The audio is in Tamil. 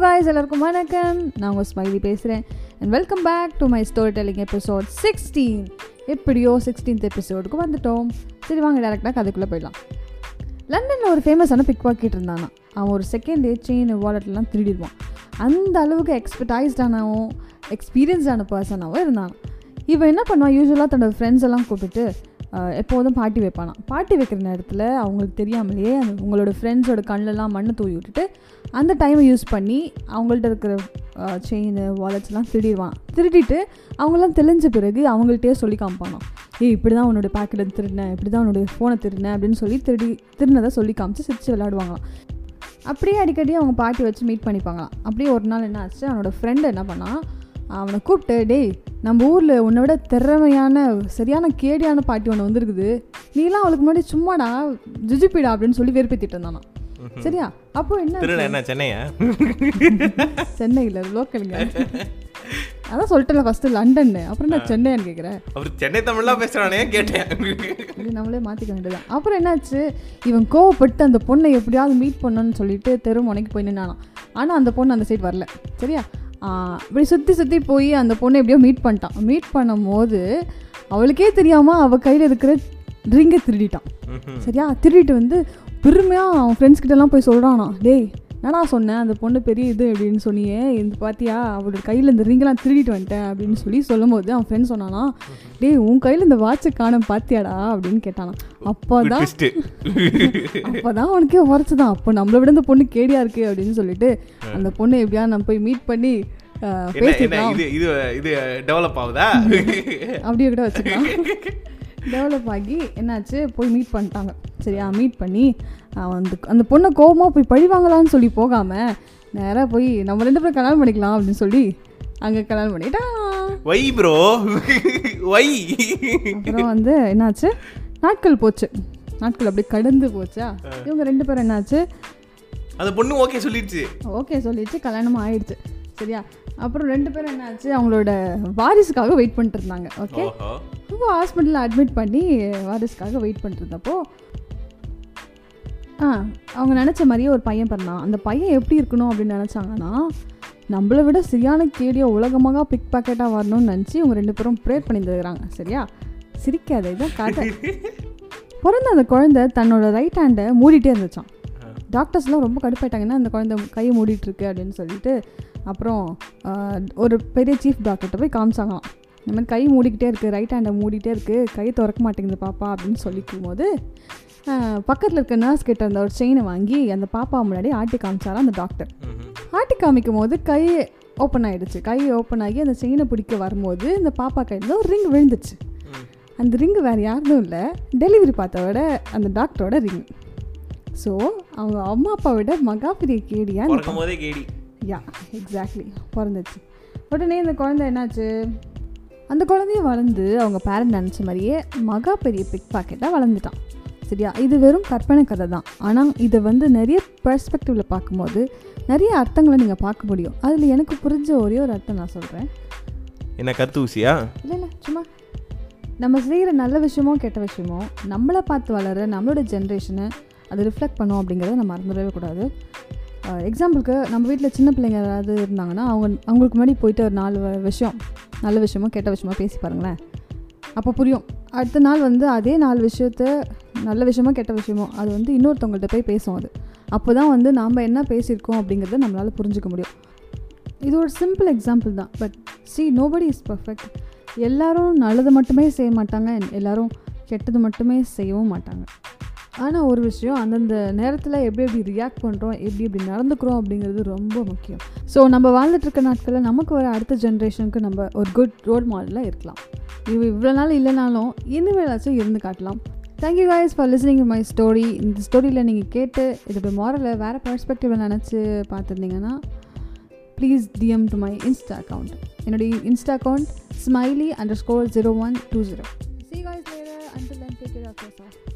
காய்ஸ் எல்லாருக்கும் வணக்கம் நான் உங்கள் ஸ்மைலி பேசுகிறேன் and welcome back to my story telling episode sixteen எப்படியோ சிக்ஸ்டீன்த் எபிசோடுக்கு வந்துட்டோம் சரி வாங்க டேரெக்டாக கதைக்குள்ளே போயிடலாம் லண்டனில் ஒரு ஃபேமஸான பிக் பாக்கெட் இருந்தானா அவன் ஒரு செகண்ட் செயின் வாலெட்லாம் திருடிடுவான் அந்த அளவுக்கு எக்ஸ்பர்டைஸ்டானவும் எக்ஸ்பீரியன்ஸ்டான பர்சனாகவும் இருந்தான் இவன் என்ன பண்ணுவான் யூஸ்வலாக தன்னோட ஃப்ரெண்ட்ஸ் எல்லாம் கூப்பிட்டு ஆஹ், எப்போதும் பார்ட்டி வைப்பானாம் பார்ட்டி வைக்கிற நேரத்தில் அவங்களுக்கு தெரியாமலேயே அந்த உங்களோட ஃப்ரெண்ட்ஸோட கண்ணெல்லாம் மண்ணை தூவி விட்டுட்டு அந்த டைமை யூஸ் பண்ணி அவங்கள்ட்ட இருக்கிற செயின் வாலெட்ஸ்லாம் திருடிடுவான் திருடிட்டு அவங்களாம் தெளிஞ்ச பிறகு அவங்கள்ட்டயே சொல்லி காமிப்பானாம் ஏய் இப்படி தான் உன்னோட பேக்கெட் திருடினேன் இப்படி தான் உன்னோட ஃபோனை திருடினேன் அப்படின்னு சொல்லி திருடி திருடினதை சொல்லி காமிச்சு சிரிச்சு விளையாடுவாங்களாம் அப்படியே அடிக்கடி அவங்க பாட்டி வச்சு மீட் பண்ணிப்பாங்களாம் அப்படியே ஒரு நாள் என்ன ஆச்சு அவனோட ஃப்ரெண்டு என்ன பண்ணான் அவனை கூப்பிட்டு டேய் நம்ம ஊரில் உன்னை விட திறமையான சரியான கேடியான பாட்டி ஒன்று வந்திருக்குது நீலாம் அவளுக்கு முன்னாடி சும்மாடா ஜுஜிப்பிடா அப்படின்னு சொல்லி வெறுப்பேத்திட்டு இருந்தானா சரியா அப்போ என்ன திருட என்ன சென்னையா சென்னையில் லோக்கலுங்க அதான் சொல்லிட்டேன் ஃபஸ்ட்டு லண்டன்னு அப்புறம் நான் சென்னைன்னு கேட்குறேன் அவர் சென்னை தமிழ்லாம் பேசுறானே கேட்டேன் இது நம்மளே மாற்றிக்க வேண்டியதான் அப்புறம் என்னாச்சு இவன் கோவப்பட்டு அந்த பொண்ணை எப்படியாவது மீட் பண்ணணும்னு சொல்லிட்டு தெரு முனைக்கு போய் நின்னானாம் ஆனால் அந்த பொண்ணு அந்த சைடு வரல சரியா ஆஹ் இப்படி சுற்றி சுற்றி போய் அந்த பொண்ணை எப்படியோ மீட் பண்ணிட்டான் மீட் பண்ணும்போது அவளுக்கே தெரியாமல் அவள் கையில் இருக்கிற ரிங்கை திருடிட்டான் சரியா திருடிட்டு வந்து பெருமையாக அவன் ஃப்ரெண்ட்ஸ் கிட்டலாம் போய் சொல்கிறானா டேய் என்னடா சொன்னேன் அந்த பொண்ணு பெரிய இது அப்படின்னு சொன்னியே இந்த பாத்தியா அவளோட கையில் இந்த ரிங்கெல்லாம் திருடிட்டு வந்துட்டேன் அப்படின்னு சொல்லி சொல்லும்போது அவன் ஃப்ரெண்ட்ஸ் சொன்னானா டேய் உன் கையில் இந்த வாட்சை காண பாத்தியாடா அப்படின்னு கேட்டானா அப்போ தான் ட்விஸ்ட் அப்போதான் அவனுக்கே உரைச்சுதான் அப்போ நம்மளை விட இந்த பொண்ணு கேடியா இருக்கு அப்படின்னு சொல்லிட்டு அந்த பொண்ணை எப்படியா நம்ம போய் மீட் பண்ணி ஆஹ், என்ன என்ன பேசிக்கலாம் இது இது இது டெவலப் ஆகுதா அப்படியே கூட வச்சுக்கலாம் டெவலப் ஆகி என்னாச்சு போய் மீட் பண்ணிட்டாங்க சரியா மீட் பண்ணி அவன் அந்த அந்த பொண்ணை கோபமாக போய் பழி வாங்கலாம்னு சொல்லி போகாமல் நேராக போய் நம்ம ரெண்டு பேரும் கல்யாணம் பண்ணிக்கலாம் அப்படின்னு சொல்லி அங்கே கல்யாணம் பண்ணிட்டான் வை ப்ரோ வை அப்புறம் வந்து என்னாச்சு நாட்கள் போச்சு நாட்கள் அப்படியே கடந்து போச்சா இவங்க ரெண்டு பேரும் என்னாச்சு அந்த பொண்ணு ஓகே சொல்லிடுச்சு ஓகே சொல்லிடுச்சு கல்யாணமும் ஆயிடுச்சு சரியா அப்புறம் ரெண்டு பேரும் என்னாச்சு அவங்களோட வாரிசுக்காக வெயிட் பண்ணிட்டு இருந்தாங்க ஓகே ஓஹோ ரொம்ப ஹாஸ்பிட்டலில் அட்மிட் பண்ணி வாரிசுக்காக வெயிட் பண்ணிட்டு இருந்தப்போ ஆ அவங்க நினச்ச மாதிரியே ஒரு பையன் பிறந்தான் அந்த பையன் எப்படி இருக்கணும் அப்படின்னு நினச்சாங்கன்னா நம்மளை விட சரியான கேடியோ உலகமாக பிக் பாக்கெட்டாக வரணும்னு நினச்சி இவங்க ரெண்டு பேரும் ப்ரேயர் பண்ணியிருக்கிறாங்க சரியா சிரிக்காத இதான் கதை பிறந்த அந்த குழந்தை தன்னோட ரைட் ஹேண்டை மூடிட்டே இருந்துச்சான் டாக்டர்ஸ்லாம் ரொம்ப கடுப்பாயிட்டாங்கன்னா அந்த குழந்தை கையை மூடிட்டு இருக்கு அப்படின்னு சொல்லிட்டு அப்புறம் ஆஹ், ஒரு பெரிய சீஃப் டாக்டர்கிட்ட போய் காமிச்சாங்களாம் இந்த மாதிரி கை மூடிக்கிட்டே இருக்குது ரைட் ஹேண்டை மூடிட்டே இருக்குது கை திறக்க மாட்டேங்குது பாப்பா அப்படின்னு சொல்லிக்கும் போது பக்கத்தில் இருக்க நர்ஸ் கிட்ட இருந்த ஒரு செயினை வாங்கி அந்த பாப்பா முன்னாடி ஆட்டி காமிச்சாராம் அந்த டாக்டர் ஆட்டி காமிக்கும் போது கை ஓப்பன் ஆயிடுச்சு கை ஓப்பன் ஆகி அந்த செயினை பிடிக்க வரும்போது இந்த பாப்பா கையில் ஒரு ரிங் விழுந்துச்சு அந்த ரிங்கு வேறு யாரும் இல்லை டெலிவரி பார்த்தவோட அந்த டாக்டரோட ரிங் ஸோ அவங்க அம்மா அப்பா விட மகா பெரிய கேடியா அந்த பிறக்கும் போதே கேடி யா எக்ஸாக்ட்லி பிறந்துச்சு உடனே இந்த குழந்தை என்னாச்சு அந்த குழந்தைய வளர்ந்து அவங்க பேரண்ட் நினச்ச மாதிரியே மகா பெரிய பிக் பாக்கெட்டாக வளர்ந்துட்டான் சரியா இது வெறும் கற்பனை கதை தான் ஆனால் இதை வந்து நிறைய பெர்ஸ்பெக்டிவில் பார்க்கும்போது நிறைய அர்த்தங்களை நீங்கள் பார்க்க முடியும் அதில் எனக்கு புரிஞ்ச ஒரே ஒரு அர்த்தம் நான் சொல்கிறேன் என்ன கத்து ஊசியா இல்லை இல்லை சும்மா நம்ம செய்கிற நல்ல விஷயமோ கெட்ட விஷயமோ நம்மளை பார்த்து வளர நம்மளோட ஜென்ரேஷனை அது ரிஃப்ளெக்ட் பண்ணும் அப்படிங்கிறத நம்ம மறந்துடவே கூடாது எக்ஸாம்பிளுக்கு நம்ம வீட்டில் சின்ன பிள்ளைங்க யாராவது இருந்தாங்கன்னா அவங்க அவங்களுக்கு முன்னாடி போயிட்டு ஒரு நாலு வ- விஷயம் நல்ல விஷயமோ கெட்ட விஷயமோ பேசி பாருங்களேன் அப்போ புரியும் அடுத்த நாள் வந்து அதே நாலு விஷயத்த நல்ல விஷயமோ கெட்ட விஷயமோ அது வந்து இன்னொருத்தவங்கள்ட்ட போய் பேசும் அது அப்போ தான் வந்து நாம் என்ன பேசியிருக்கோம் அப்படிங்கிறத நம்மளால் புரிஞ்சுக்க முடியும் இது ஒரு சிம்பிள் எக்ஸாம்பிள் தான் but see nobody is perfect எல்லாரும் நல்லது மட்டுமே செய்ய மாட்டாங்க and எல்லாரும் கெட்டது மட்டுமே செய்யவும் மாட்டாங்க ஆனால் ஒரு விஷயம் அந்தந்த நேரத்தில் எப்படி எப்படி ரியாக்ட் பண்ணுறோம் எப்படி எப்படி நடந்துக்கிறோம் அப்படிங்கிறது ரொம்ப முக்கியம் ஸோ நம்ம வாழ்ந்துட்டு இருக்க நாட்களில் நமக்கு வர அடுத்த ஜென்ரேஷனுக்கு நம்ம ஒரு குட் ரோல் மாடலாக இருக்கலாம் இது இவ்வளோ நாள் இல்லைனாலும் இனிமேலாச்சும் இருந்து காட்டலாம் thank you guys for listening my story இந்த ஸ்டோரியில் நீங்கள் கேட்டு இதோட மாரலை வேறு பெர்ஸ்பெக்டிவில் நினச்சி பார்த்துருந்தீங்கன்னா please D M to my insta account என்னுடைய insta account Smiley underscore zero one two zero see guys later until then take care of your